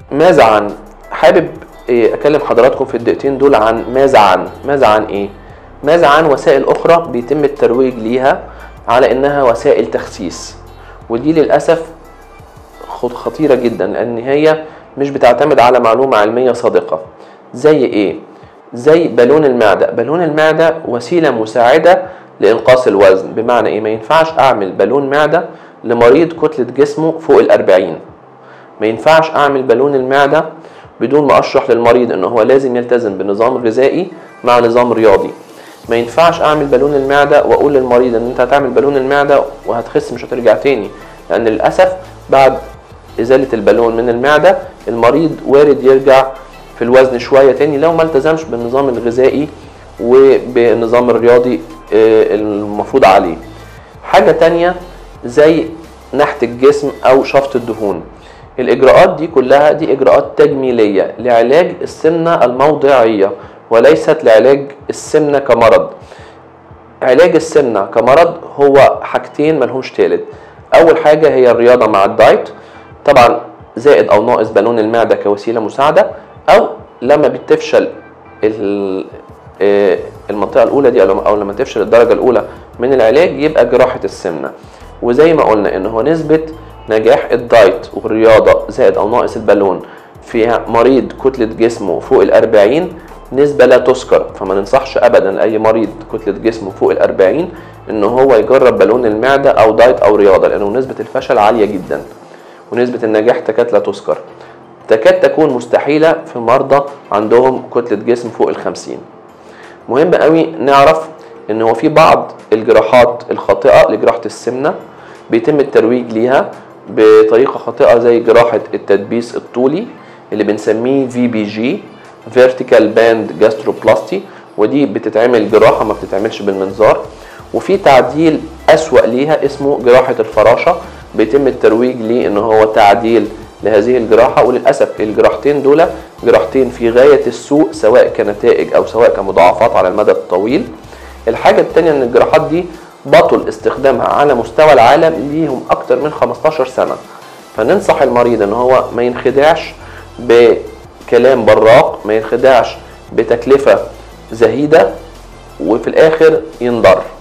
ماذا عن حابب إيه، اكلم حضراتكم في الدقيقتين دول عن ماذا عن ماذا عن ايه ماذا عن وسائل اخرى بيتم الترويج ليها على انها وسائل تخسيس ودي للاسف خط- خطيره جدا لان هي مش بتعتمد على معلومه علميه صادقه زي ايه زي بالون المعده بالون المعده وسيله مساعده لانقاص الوزن بمعنى ايه ما ينفعش اعمل بالون معده لمريض كتله جسمه فوق الأربعين ما ينفعش اعمل بالون المعده بدون ما اشرح للمريض ان هو لازم يلتزم بنظام غذائي مع نظام رياضي ما ينفعش اعمل بالون المعده واقول للمريض ان انت هتعمل بالون المعده وهتخس مش هترجع تاني لان للاسف بعد ازاله البالون من المعده المريض وارد يرجع في الوزن شويه تاني لو ما التزمش بالنظام الغذائي وبالنظام الرياضي آه، المفروض عليه حاجه تانية زي نحت الجسم او شفط الدهون الاجراءات دي كلها دي اجراءات تجميليه لعلاج السمنه الموضعيه وليست لعلاج السمنه كمرض علاج السمنه كمرض هو حاجتين ملهمش تالت اول حاجه هي الرياضه مع الدايت طبعا زائد او ناقص بالون المعده كوسيله مساعده او لما بتفشل ال- آه، المنطقه الاولى دي او أو لما تفشل الدرجه الاولى من العلاج يبقى جراحه السمنه وزي ما قلنا ان هو نسبه نجاح الدايت والرياضه زائد او ناقص البالون في مريض كتله جسمه فوق الأربعين نسبة لا تذكر فما ننصحش أبدا لأي مريض كتلة جسمه فوق الأربعين إن هو يجرب بالون المعدة أو دايت أو رياضة لأنه نسبة الفشل عالية جدا ونسبة النجاح تكاد لا تذكر تكاد تكون مستحيلة في مرضى عندهم كتلة جسم فوق الخمسين مهم قوي نعرف ان هو في بعض الجراحات الخاطئه لجراحه السمنه بيتم الترويج ليها بطريقه خاطئه زي جراحه التدبيس الطولي اللي بنسميه في بي جي فيرتيكال باند جاستروبلاستي ودي بتتعمل جراحه ما بتتعملش بالمنظار وفي تعديل اسوأ ليها اسمه جراحه الفراشه بيتم الترويج ليه ان هو تعديل لهذه الجراحة وللأسف الجراحتين دول جراحتين في غاية السوء سواء كنتائج أو سواء كمضاعفات على المدى الطويل الحاجة التانية ان الجراحات دي بطل استخدامها على مستوى العالم ليهم أكتر من 15 سنة فننصح المريض ان هو ما ينخدعش بكلام براق ما ينخدعش بتكلفة زهيدة وفي الآخر ينضر